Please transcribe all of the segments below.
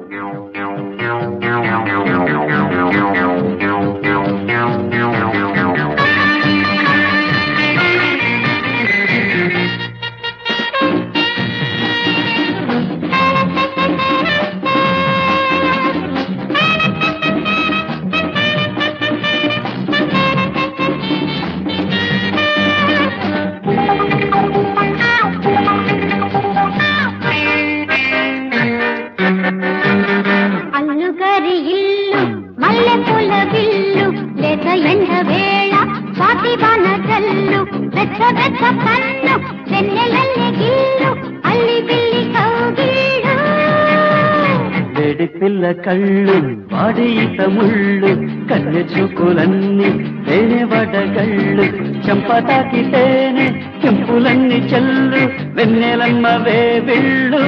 అల్లుగారి ఇల్లు మల్లె పూల విల్లు లేత ఎండ వేళ స్వాతి బాణ జల్లు వెచ్చ వెచ్చ కన్ను వెన్నెలల్లె గిల్లు అల్లి బిల్లి కౌగిళ్ళు వేడి పిల్ల కళ్ళు వాడి ఈత ముళ్ళు కన్నె చూపులన్నీ తేనె వడగళ్ళు చెంప తాకితేనే చెంపులన్నీ చెల్లు వెన్నెలమ్మ వేబిళ్ళు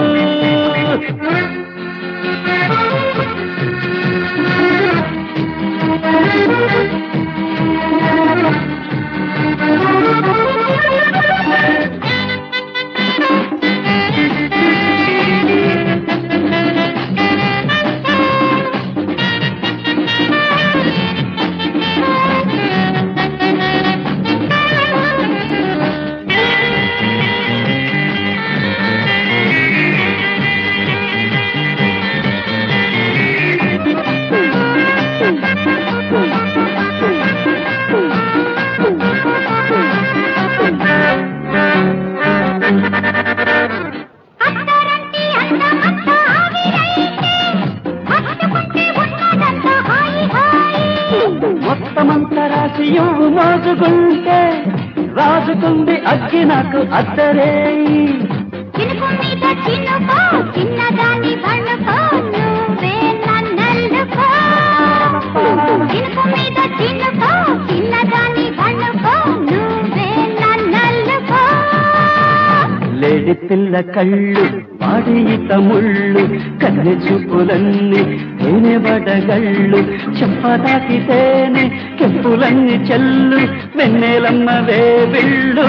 అత్తరంటి అందమంతా ఆవిరైతే హత్తుకుంటే ఉన్నదంతా హాయి హాయి మొత్తమంతా రాసి ఇవ్వు మోజుకుంటే రాజుకుంది అగ్గి నాకు అద్దరేయి చినుకు మీద చినుకో చిన్నదాని పళ్ళుకో నువ్వే నన్నల్లుకో చినుకు మీద చినుకో చిన్నదాని పళ్ళుకో నువ్వే నన్నల్లుకో లేడి పిల్ల కళ్ళు వాడి ఈత ముళ్ళు కన్నె చూపులన్నీ తేనె వడగళ్ళు చెప్ప తాకితేనే కెంపులన్నీ చెల్లు వెన్నెలమ్మ వేబిళ్ళు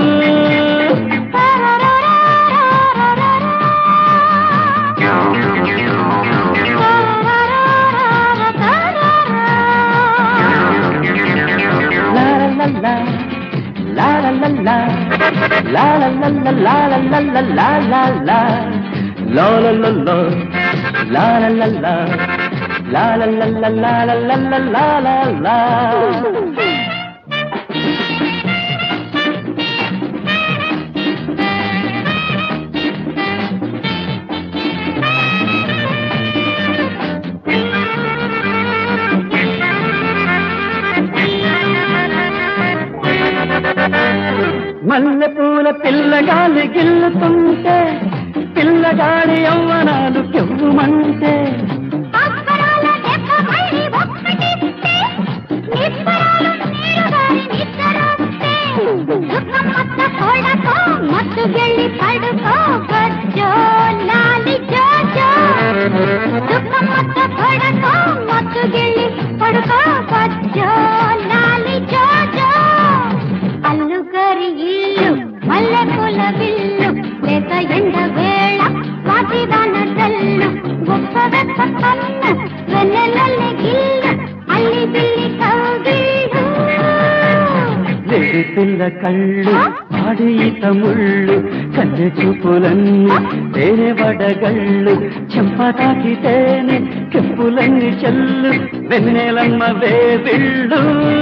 La la la la La la la la La la la la la la la la la la la La la la la La la la la La la la la la la la la la la la మల్లె పూల పిల్లగాలి గిల్లుతుంటే పిల్లగాడి యవ్వనాలు కెవ్వుమంటే అక్షరాల దెబ్బ మళ్ళీ ఒక్కటిస్తే నిబ్బరాలు నీరుగారి నిద్రొస్తే దుఃఖం మత్త కోళ్ళతో మత్తు గెళ్ళి పడుకో గజ్జో లాలి జోజో దుఃఖం మత్త కోళ్ళతో మత్తు గెళ్ళి పడుకో గజ్జో లాలి జోజో అల్లుగారి ఇల్లు మల్లె పూల విల్లు లేక ఎండ వేళ వాటిదాన జల్లు గొప్ప వెప్ప కన్ను వెన్నెలల్లె గిల్లు అల్లి బిల్లి కౌగిళ్ళు లేడి పిల్ల కళ్ళు ఆడి ఈత ముళ్ళు కన్నె చూపులన్నీ తేనె వడగళ్ళు చెంప తాకితేనే కెంపులన్నీ చెల్లు వెన్నెలమ్మ వేబిళ్ళు